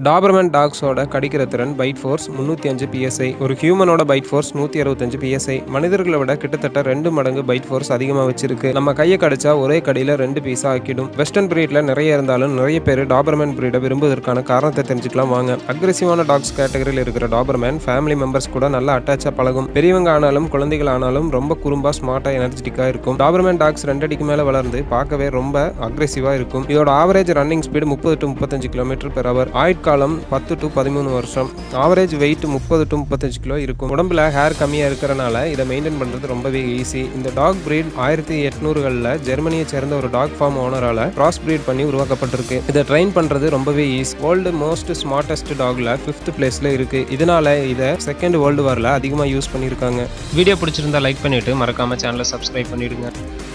Dobermann டாக்ஸோட கடிக்கிற திறன் byte force முந்நூற்றி அஞ்சு பிஎஸ்ஐ ஒரு ஹியூமனோட பைட் ஃபோர்ஸ் நூற்றி அறுபத்தஞ்சு பிஎஸ்ஐ மனிதர்களை விட கிட்டத்தட்ட ரெண்டு மடங்கு பைட் ஃபோர்ஸ் அதிகமாக வச்சிருக்கு நம்ம கையை கடிச்சா ஒரே கடியில் ரெண்டு பீஸா ஆக்கிடும் வெஸ்டர்ன் பிரீட்ல நிறைய இருந்தாலும் நிறைய பேர் டாபர்மேன் பிரீடை விரும்புவதற்கான காரணத்தை தெரிஞ்சுக்கலாம் வாங்க அக்ரெசிவான டாக்ஸ் கேட்டகரியில் இருக்கிற டாபர்மேன் ஃபேமிலி மெம்பர்ஸ் கூட நல்லா அட்டாச்சாக பழகும் பெரியவங்க ஆனாலும் குழந்தைகள் ஆனாலும் ரொம்ப குறும்பா ஸ்மார்ட்டாக எனர்ஜெட்டிக்காக இருக்கும் டாபர்மேன் டாக்ஸ் ரெண்டு அடிக்கு மேலே வளர்ந்து பார்க்கவே ரொம்ப அக்ரெசிவாக இருக்கும் இதோட ஆவரேஜ் ரன்னிங் ஸ்பீடு முப்பது டு முப்பத்தஞ்சு கிலோமீட்டர் பெர் அவர் ஆயுட்காலம் பத்து டு பதிமூணு வருஷம் ஆவரேஜ் வெயிட் முப்பது டு முப்பத்தஞ்சு கிலோ இருக்கும் உடம்புல ஹேர் கம்மியாக இருக்கிறனால இதை மெயின்டைன் பண்ணுறது ரொம்பவே ஈஸி இந்த டாக் breed ஆயிரத்தி எட்நூறுகளில் ஜெர்மனியை சேர்ந்த ஒரு டாக் ஃபார்ம் ஓனரால் கிராஸ் breed பண்ணி உருவாக்கப்பட்டிருக்கு இதை ட்ரெயின் பண்ணுறது ரொம்பவே ஈஸி வேர்ல்டு மோஸ்ட் ஸ்மார்ட்டஸ்ட் டாக்ல ஃபிஃப்த் பிளேஸில் இருக்குது இதனால இதை செகண்ட் வேர்ல்டு வாரில் அதிகமாக யூஸ் பண்ணியிருக்காங்க வீடியோ பிடிச்சிருந்தா லைக் பண்ணிவிட்டு மறக்காமல் சேனலை சப்ஸ்கிரைப் பண்ணிவிடுங்க